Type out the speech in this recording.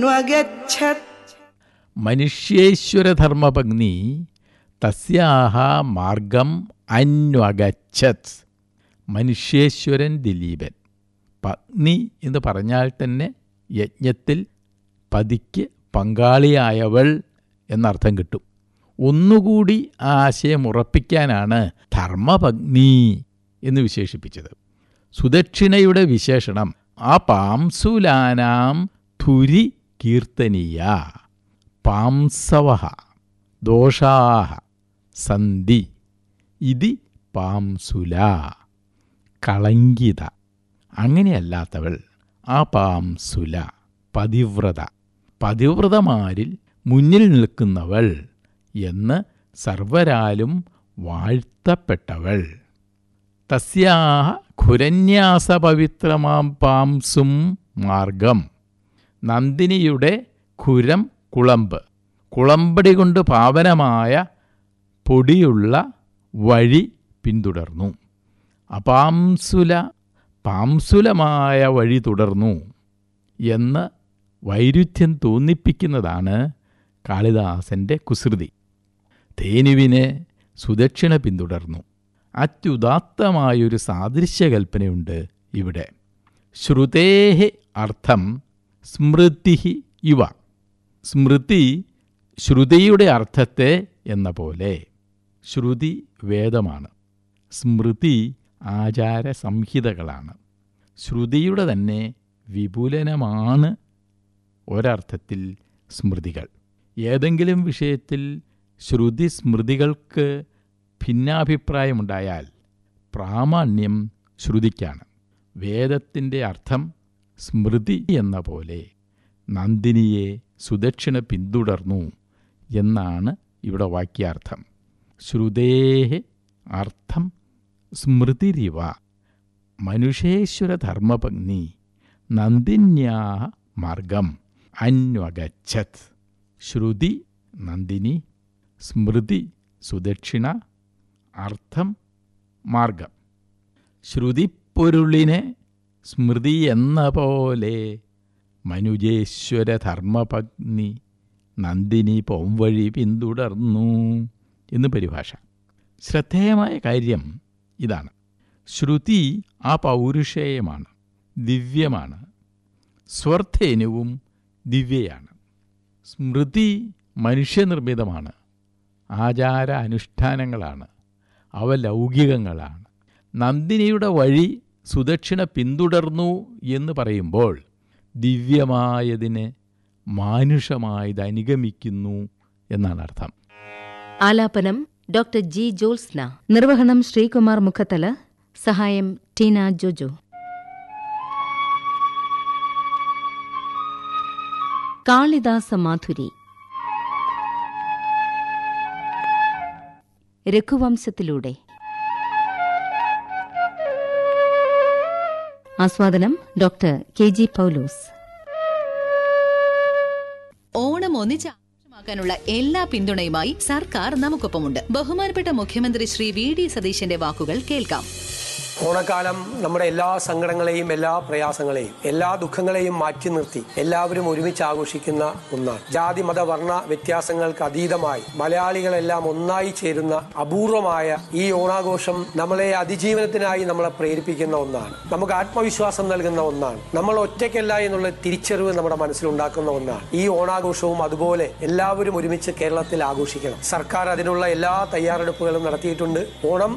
न्वगच्छत् മനുഷ്യേശ്വരധർമ്മപഗ്നി തസ്യാഹ മാർഗം അന്വഗച്ഛത് മനുഷ്യേശ്വരൻ ദിലീപൻ പത്നി എന്ന് പറഞ്ഞാൽ തന്നെ യജ്ഞത്തിൽ പതിക്ക് പങ്കാളിയായവൾ എന്നർത്ഥം കിട്ടും ഒന്നുകൂടി ആ ആശയം ഉറപ്പിക്കാനാണ് ധർമ്മപഗ്നി എന്ന് വിശേഷിപ്പിച്ചത് സുദക്ഷിണയുടെ വിശേഷണം ആ പാംസുലാനാം ധുരി കീർത്തനീയ പാംസവ ദോഷാഹ സന്ധി ഇതി പാംസുല കളങ്കിത അങ്ങനെയല്ലാത്തവൾ ആ പാംസുല പതിവ്രത പതിവ്രതമാരിൽ മുന്നിൽ നിൽക്കുന്നവൾ എന്ന് സർവരാലും വാഴ്ത്തപ്പെട്ടവൾ തസ്യാഹ ഖുരന്യാസപവിത്രമാം പാംസും മാർഗം നന്ദിനിയുടെ ഖുരം കുളമ്പ് കുളമ്പടി കൊണ്ട് പാവനമായ പൊടിയുള്ള വഴി പിന്തുടർന്നു അപാംസുല പാംസുലമായ വഴി തുടർന്നു എന്ന് വൈരുദ്ധ്യം തോന്നിപ്പിക്കുന്നതാണ് കാളിദാസന്റെ കുസൃതി ധേനുവിനെ സുദക്ഷിണ പിന്തുടർന്നു അത്യുദാത്തമായൊരു സാദൃശ്യകൽപ്പനയുണ്ട് ഇവിടെ ശ്രുതേഹി അർത്ഥം സ്മൃതി ഇവ സ്മൃതി ശ്രുതിയുടെ അർത്ഥത്തെ എന്ന പോലെ ശ്രുതി വേദമാണ് സ്മൃതി ആചാര സംഹിതകളാണ് ശ്രുതിയുടെ തന്നെ വിപുലനമാണ് ഒരർത്ഥത്തിൽ സ്മൃതികൾ ഏതെങ്കിലും വിഷയത്തിൽ ശ്രുതി സ്മൃതികൾക്ക് ഭിന്നാഭിപ്രായമുണ്ടായാൽ പ്രാമാണ്യം ശ്രുതിക്കാണ് വേദത്തിൻ്റെ അർത്ഥം സ്മൃതി എന്ന പോലെ നന്ദിനിയെ സുദക്ഷിണ പിന്തുടർന്നു എന്നാണ് ഇവിടെ വാക്യാർത്ഥം ശ്രുതേഹ അർത്ഥം സ്മൃതിരിവ മനുഷ്യേശ്വരധർമ്മപഗ്നി നന്ദിന്യാ മാർഗം അന്വഗച്ഛത് ശ്രുതി നന്ദിനി സ്മൃതി സുദക്ഷിണ അർത്ഥം മാർഗം ശ്രുതിപ്പൊരുളിനെ സ്മൃതി എന്ന പോലെ മനുജേശ്വരധർമ്മപഗ്നി നന്ദിനി പോംവഴി പിന്തുടർന്നു എന്ന് പരിഭാഷ ശ്രദ്ധേയമായ കാര്യം ഇതാണ് ശ്രുതി ആ പൗരുഷേയമാണ് ദിവ്യമാണ് സ്വർദ്ധേനുവും ദിവ്യയാണ് സ്മൃതി മനുഷ്യനിർമ്മിതമാണ് ആചാര അനുഷ്ഠാനങ്ങളാണ് അവ ലൗകികങ്ങളാണ് നന്ദിനിയുടെ വഴി സുദക്ഷിണ പിന്തുടർന്നു എന്ന് പറയുമ്പോൾ ദിവ്യമായതിനെ മാനുഷമായത് അനുഗമിക്കുന്നു എന്നാണ് അർത്ഥം ആലാപനം ഡോക്ടർ ജി ജോത്സ്ന നിർവഹണം ശ്രീകുമാർ മുഖത്തല സഹായം ടീന ജോജോ കാളിദാസ മാധുരി രഘുവംശത്തിലൂടെ ആസ്വാദനം doctor K G Paulose Onam ഒന്നിച്ച് ആഘോഷമാക്കാനുള്ള എല്ലാ പിന്തുണയുമായി സർക്കാർ നമുക്കൊപ്പമുണ്ട് ബഹുമാനപ്പെട്ട മുഖ്യമന്ത്രി ശ്രീ വി ഡി സതീശന്റെ വാക്കുകൾ കേൾക്കാം ഓണക്കാലം നമ്മുടെ എല്ലാ സങ്കടങ്ങളെയും എല്ലാ പ്രയാസങ്ങളെയും എല്ലാ ദുഃഖങ്ങളെയും മാറ്റി നിർത്തി എല്ലാവരും ഒരുമിച്ച് ആഘോഷിക്കുന്ന ഒന്നാണ് ജാതി മത വർണ്ണ വ്യത്യാസങ്ങൾക്ക് അതീതമായി മലയാളികളെല്ലാം ഒന്നായി ചേരുന്ന അപൂർവമായ ഈ ഓണാഘോഷം നമ്മളെ അതിജീവനത്തിനായി നമ്മളെ പ്രേരിപ്പിക്കുന്ന ഒന്നാണ് നമുക്ക് ആത്മവിശ്വാസം നൽകുന്ന ഒന്നാണ് നമ്മൾ ഒറ്റയ്ക്കല്ല എന്നുള്ള തിരിച്ചറിവ് നമ്മുടെ മനസ്സിലുണ്ടാക്കുന്ന ഒന്നാണ് ഈ ഓണാഘോഷവും അതുപോലെ എല്ലാവരും ഒരുമിച്ച് കേരളത്തിൽ ആഘോഷിക്കണം സർക്കാർ അതിനുള്ള എല്ലാ തയ്യാറെടുപ്പുകളും നടത്തിയിട്ടുണ്ട് ഓണം